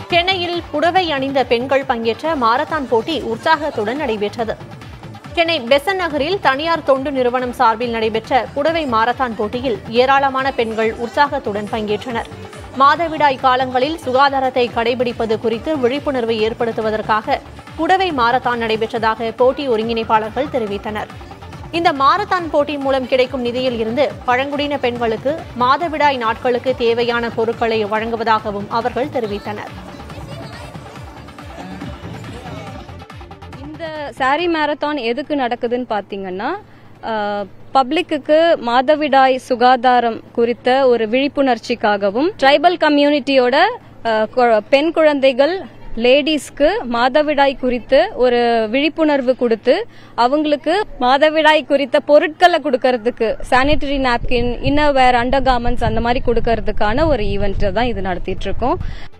சென்னையில் புடவை அணிந்த பெண்கள் பங்கேற்ற மாரத்தான் போட்டி உற்சாகத்துடன் நடைபெற்றது சென்னை பெசன் நகரில் தனியார் தொண்டு நிறுவனம் சார்பில் நடைபெற்ற புடவை மாரத்தான் போட்டியில் ஏராளமான பெண்கள் உற்சாகத்துடன் பங்கேற்றனர் மாதவிடாய் காலங்களில் சுகாதாரத்தை கடைபிடிப்பது குறித்து விழிப்புணர்வை ஏற்படுத்துவதற்காக புடவை மாரத்தான் நடைபெற்றதாக போட்டி ஒருங்கிணைப்பாளர்கள் தெரிவித்தனர் இந்த மாரத்தான் போட்டி மூலம் கிடைக்கும் நிதியில் இருந்து பழங்குடியின பெண்களுக்கு மாதவிடாய் நாட்களுக்கு தேவையான பொருட்களை வழங்குவதாகவும் அவர்கள் தெரிவித்தனர் இந்த சாரி மேரத்தான் எதுக்கு நடக்குதுன்னு பார்த்தீங்கன்னா பப்ளிக்குக்கு மாதவிடாய் சுகாதாரம் குறித்த ஒரு விழிப்புணர்ச்சிக்காகவும் ட்ரைபல் கம்யூனிட்டியோட அஹ், கு- பெண் குழந்தைகள் லேடிஸ்க்கு மாதவிடாய் குறித்து ஒரு விழிப்புணர்வு கொடுத்து அவங்களுக்கு மாதவிடாய் குறித்த பொருட்களை கொடுக்கறதுக்கு sanitary napkin innerwear under garments அந்த மாதிரி கொடுக்கறதுக்கான ஒரு ஈவெண்ட் தான் இது நடத்திட்டு இருக்கோம்